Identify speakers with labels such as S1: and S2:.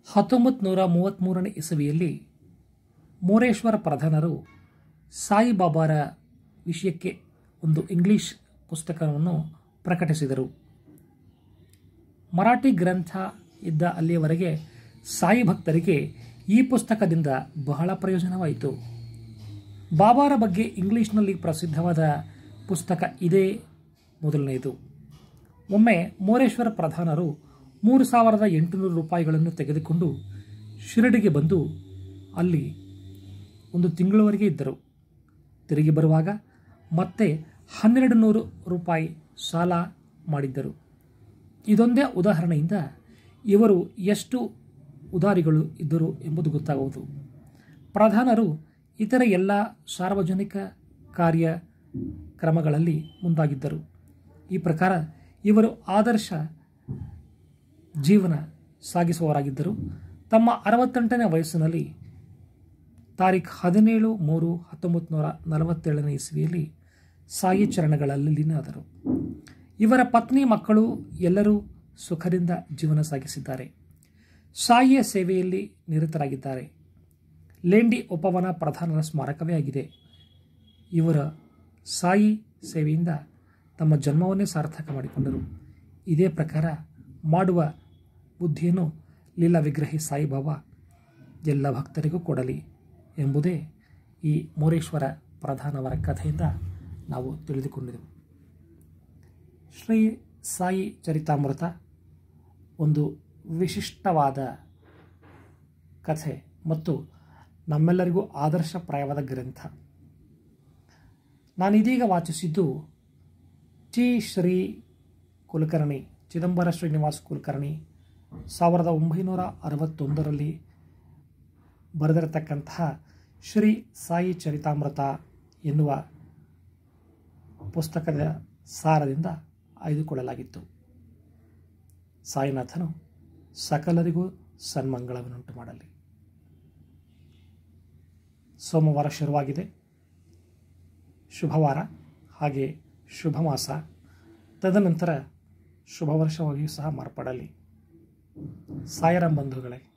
S1: ಹತ್ತೊಂಬತ್ತು ನೂರ ಮೂವತ್ತ್ಮೂರನೇ ಇಸವಿಯಲ್ಲಿ ಮೋರೇಶ್ವರ ಪ್ರಧಾನರು ಸಾಯಿಬಾಬಾರ ವಿಷಯಕ್ಕೆ ಒಂದು ಇಂಗ್ಲಿಷ್ ಪುಸ್ತಕವನ್ನು ಪ್ರಕಟಿಸಿದರು ಮರಾಠಿ ಗ್ರಂಥ ಇದ್ದ ಅಲ್ಲಿಯವರೆಗೆ ಸಾಯಿ ಭಕ್ತರಿಗೆ ಈ ಪುಸ್ತಕದಿಂದ ಬಹಳ ಪ್ರಯೋಜನವಾಯಿತು ಬಾಬಾರ ಬಗ್ಗೆ ಇಂಗ್ಲಿಷ್ನಲ್ಲಿ ಪ್ರಸಿದ್ಧವಾದ ಪುಸ್ತಕ ಇದೇ ಮೊದಲನೆಯದು ಒಮ್ಮೆ ಮೋರೇಶ್ವರ ಪ್ರಧಾನರು ಮೂರು ಸಾವಿರದ ಎಂಟುನೂರು ರೂಪಾಯಿಗಳನ್ನು ತೆಗೆದುಕೊಂಡು ಶಿರಡಿಗೆ ಬಂದು ಅಲ್ಲಿ ಒಂದು ತಿಂಗಳವರೆಗೆ ಇದ್ದರು ತಿರುಗಿ ಬರುವಾಗ ಮತ್ತೆ ಹನ್ನೆರಡು ನೂರು ರೂಪಾಯಿ ಸಾಲ ಮಾಡಿದ್ದರು ಇದೊಂದೇ ಉದಾಹರಣೆಯಿಂದ ಇವರು ಎಷ್ಟು ಉದಾರಿಗಳು ಇದ್ದರು ಎಂಬುದು ಗೊತ್ತಾಗುವುದು ಪ್ರಧಾನರು ಇತರ ಎಲ್ಲ ಸಾರ್ವಜನಿಕ ಕಾರ್ಯ ಕ್ರಮಗಳಲ್ಲಿ ಮುಂದಾಗಿದ್ದರು ಈ ಪ್ರಕಾರ ಇವರು ಆದರ್ಶ ಜೀವನ ಸಾಗಿಸುವವರಾಗಿದ್ದರು ತಮ್ಮ ಅರವತ್ತೆಂಟನೇ ವಯಸ್ಸಿನಲ್ಲಿ ತಾರೀಖ್ ಹದಿನೇಳು ಮೂರು ಹತ್ತೊಂಬತ್ತು ನೂರ ನಲವತ್ತೇಳನೇ ಇಸ್ವಿಯಲ್ಲಿ ಸಾಯಿ ಚರಣಗಳಲ್ಲಿ ಲೀನಾದರು ಇವರ ಪತ್ನಿ ಮಕ್ಕಳು ಎಲ್ಲರೂ ಸುಖದಿಂದ ಜೀವನ ಸಾಗಿಸಿದ್ದಾರೆ ಸಾಯಿಯ ಸೇವೆಯಲ್ಲಿ ನಿರತರಾಗಿದ್ದಾರೆ ಲೇಂಡಿ ಉಪವನ ಪ್ರಧಾನರ ಸ್ಮಾರಕವೇ ಆಗಿದೆ ಇವರ ಸಾಯಿ ಸೇವೆಯಿಂದ ತಮ್ಮ ಜನ್ಮವನ್ನೇ ಸಾರ್ಥಕ ಮಾಡಿಕೊಂಡರು ಇದೇ ಪ್ರಕಾರ ಮಾಡುವ ಬುದ್ಧಿಯನ್ನು ಲೀಲಾ ವಿಗ್ರಹಿ ಸಾಯಿಬಾಬಾ ಎಲ್ಲ ಭಕ್ತರಿಗೂ ಕೊಡಲಿ ಎಂಬುದೇ ಈ ಮೋರೇಶ್ವರ ಪ್ರಧಾನವರ ಕಥೆಯಿಂದ ನಾವು ತಿಳಿದುಕೊಂಡೆವು ಶ್ರೀ ಸಾಯಿ ಚರಿತಾಮೃತ ಒಂದು ವಿಶಿಷ್ಟವಾದ ಕಥೆ ಮತ್ತು ನಮ್ಮೆಲ್ಲರಿಗೂ ಆದರ್ಶಪ್ರಾಯವಾದ ಗ್ರಂಥ ನಾನಿದೀಗ ವಾಚಿಸಿದ್ದು ಟಿ ಶ್ರೀ ಕುಲಕರ್ಣಿ ಚಿದಂಬರ ಶ್ರೀನಿವಾಸ್ ಕುಲಕರ್ಣಿ ಸಾವಿರದ ಒಂಬೈನೂರ ಅರವತ್ತೊಂದರಲ್ಲಿ ಬರೆದಿರತಕ್ಕಂತಹ ಶ್ರೀ ಸಾಯಿ ಚರಿತಾಮೃತ ಎನ್ನುವ ಪುಸ್ತಕದ ಸಾರದಿಂದ ಆಯ್ದುಕೊಳ್ಳಲಾಗಿತ್ತು ಸಾಯಿನಾಥನು ಸಕಲರಿಗೂ ಸನ್ಮಂಗಳವನ್ನುಂಟು ಮಾಡಲಿ ಸೋಮವಾರ ಶುರುವಾಗಿದೆ ಶುಭವಾರ ಹಾಗೆ ಶುಭ ಮಾಸ ತದನಂತರ ಶುಭ ವರ್ಷವಾಗಿಯೂ ಸಹ ಮಾರ್ಪಡಲಿ ಸಾಯರಾಮ್ ಬಂಧುಗಳೇ